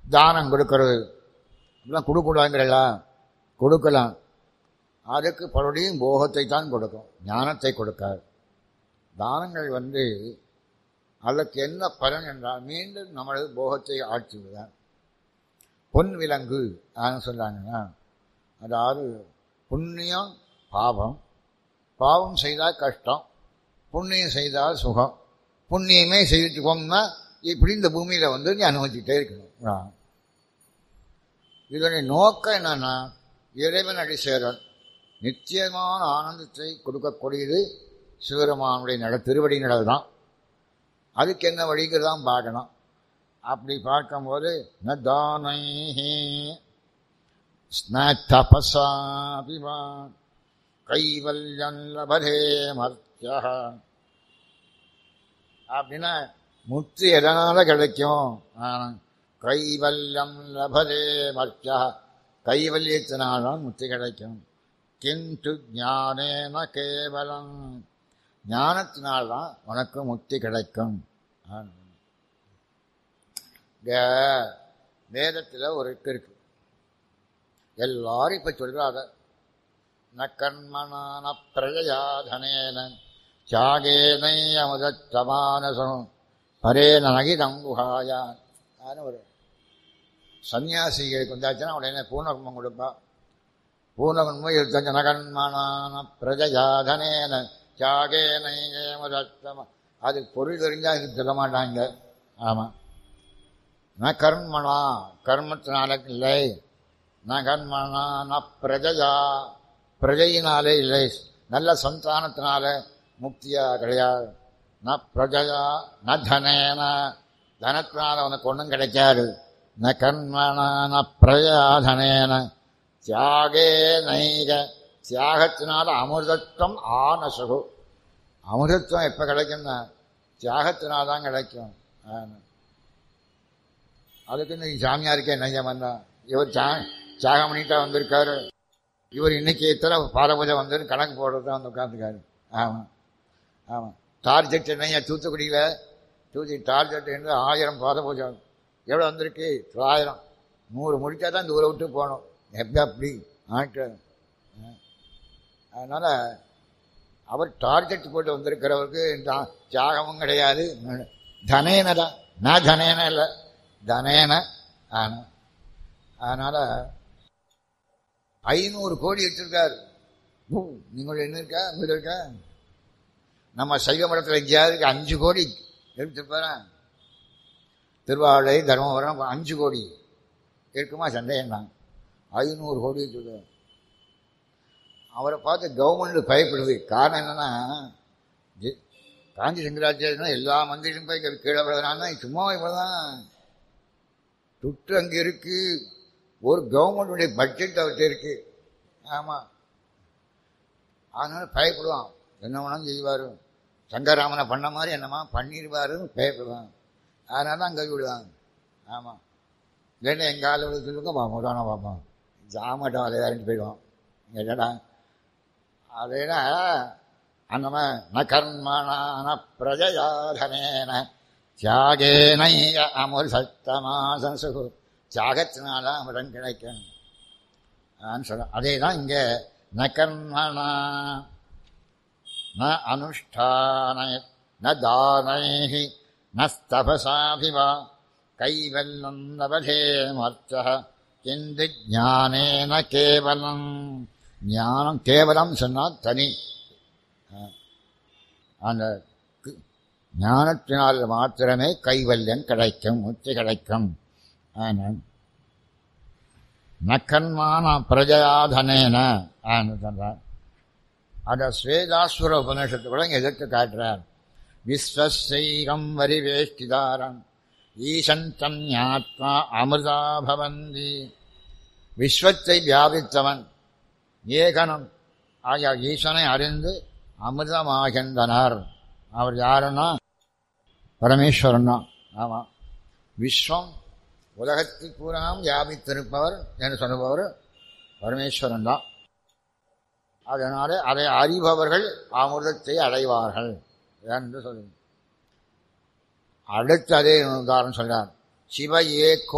தானம் கொடுக்கறது இதெல்லாம் கொடுக்கூடாங்கிறல்ல கொடுக்கலாம் அதுக்கு பலருடையும் போகத்தை தான் கொடுக்கும் ஞானத்தை கொடுக்காது தானங்கள் வந்து அதற்கு என்ன பலன் என்றால் மீண்டும் நம்மளது போகத்தை ஆட்சிவிடுதான் பொன் விலங்கு ஆன்னு சொல்கிறாங்கன்னா அதாவது புண்ணியம் பாவம் பாவம் செய்தால் கஷ்டம் புண்ணியம் செய்தால் சுகம் புண்ணியமே செய்துட்டு போகணும்னா இப்படி இந்த பூமியில் வந்து நீ அனுபவிச்சுட்டே இருக்கணும் இதனுடைய நோக்கம் என்னன்னா இறைவன் அடி சேரன் நிச்சயமான ஆனந்தத்தை கொடுக்கக்கூடியது சிவருமானுடைய நட திருவடி நடல் தான் அதுக்கு என்ன வழிங்கிறதான் பார்க்கணும் அப்படி பார்க்கும்போது ந தானை தபசாபிமா கைவல்யம் லபதே மர்த்தியா அப்படின்னா முத்து எதனால கிடைக்கும் கைவல்யம் லபதே மர்த்தியா கைவல்யத்தினால்தான் முத்து கிடைக்கும் கிந்து ஞானேன கேவலம் ஞானத்தினால்தான் உனக்கு முக்தி கிடைக்கும் வேதத்தில் ஒரு இருக்கு எல்லாரும் இப்போ சொல்கிறாங்க ந கர்மணான பிரஜயாதனேன தியாகேனை அமுதமானசம் பரேன நகிதம் குஹாயா ஒரு சன்னியாசிகளுக்கு வந்தாச்சுன்னா உடனே பூர்ணகும்பம் கொடுப்பா பூர்ணகும்பம் இருபத்தஞ்சு நகன்மனான பிரஜயாதனேன தியாகேனை அமுதத்தம அது பொருள் தெரிஞ்சால் எனக்கு சொல்ல மாட்டாங்க ஆமாம் ந கர்மணா கர்மத்தினால இல்லை ந கர்மணா ந பிரஜையா பிரஜையினாலே இல்லை நல்ல சந்தானத்தினால முக்தியா கிடையாது ந பிரஜையா ந தனேன தனத்தினால உனக்கு ஒன்றும் கிடைக்காது ந கர்மணா ந பிரஜா தனேன தியாகே நைக தியாகத்தினால அமிர்தத்துவம் ஆனசகு அமிர்தத்துவம் எப்போ கிடைக்கும்னா தியாகத்தினால தான் கிடைக்கும் அதுக்கு இந்த சாமியாருக்கே நையம் வந்தா இவர் சா தியாகம் பண்ணிட்டா வந்திருக்காரு இவர் இன்னைக்கு எத்தனை பாரபூஜை வந்து கணக்கு போடுறது தான் வந்து உட்காந்துருக்காரு ஆமாம் ஆமாம் டார்ஜெட் என்னையா தூத்துக்குடியில் தூத்தி டார்ஜெட் என்று ஆயிரம் பாரபூஜை எவ்வளோ வந்திருக்கு தொள்ளாயிரம் நூறு முடித்தா தான் இந்த ஊரை விட்டு போகணும் எப்படி அப்படி ஆட்கள் அதனால் அவர் டார்கெட் போட்டு வந்திருக்கிறவருக்கு தியாகமும் கிடையாது தனேன தான் நான் தனேன இல்லை தனேன ஆனால் அதனால் ஐநூறு கோடி வச்சிருக்காரு நீங்கள் என்ன இருக்கா வீடு இருக்கா நம்ம சைவ மடத்தில் எங்கேயாவது அஞ்சு கோடி எடுத்துருப்பாரன் திருவாவளை தர்மபுரம் அஞ்சு கோடி இருக்குமா சந்தேகம் தான் ஐநூறு கோடி வச்சுருக்காரு அவரை பார்த்து கவர்மெண்ட் பயப்படுது காரணம் என்னன்னா காஞ்சி சங்கராச்சாரியனா எல்லா மந்திரியும் போய் இங்கே கீழே விழுதுனா சும்மா இவ்வளோதான் துட்டு அங்கே இருக்கு ஒரு கவர்மெண்டுடைய பட்ஜெட் அவர்கிட்ட இருக்கு ஆமாம் அதனால பயப்படுவான் என்ன வேணாலும் செய்வார் சங்கராமனை பண்ண மாதிரி என்னமா பண்ணிடுவாருன்னு பயப்படுவான் அதனால தான் அங்கே விடுவாங்க ஆமாம் இல்லைன்னா எங்கள் ஆள் விழுத்துருக்கோம் பார்ப்போம் தானே பார்ப்போம் ஜாமட்டம் அதை இறங்கி போயிடுவோம் என்னடா அதேனா அந்த ந கர்மணான பிரஜயாதனேன தியாகேனை அமுர் சத்தமாசு தியாகத்தினால அமிர்தம் கிடைக்கும் சொல்ல அதே தான் இங்கே ந கர்மணா ந அனுஷ்டான ந தானை நஸ்தபசாபிவா கைவல்லம் லபதே மர்த்த கிந்து ஞானேன கேவலம் ஞானம் கேவலம் சொன்னால் தனி அந்த ஞானத்தினால் மாத்திரமே கைவல்யம் கிடைக்கும் முத்தி கிடைக்கும் நக்கன்மான பிரஜயாதனேன சொல்றார் அதை ஸ்வேதாஸ்வர உபநிஷத்து கூட இங்கே எதிர்த்து காட்டுறார் விஸ்வசைகம் வரிவேஷ்டிதாரம் ஈசந்தம் ஞாத்மா அமிர்தா பவந்தி விஸ்வத்தை வியாபித்தவன் ஏகனம் ஆகிய ஈசனை அறிந்து அமிர்தமாகின்றனர் அவர் யாருன்னா பரமேஸ்வரன் தான் ஆமாம் விஸ்வம் உலகத்தில் பூராம் வியாபித்திருப்பவர் என்று சொல்லுபவர் பரமேஸ்வரன் தான் அதனால அதை அறிபவர்கள் அமிர்தத்தை அடைவார்கள் என்று சொல்லு அடுத்து அதே உதாரணம் சொல்றார் சிவ ஏகோ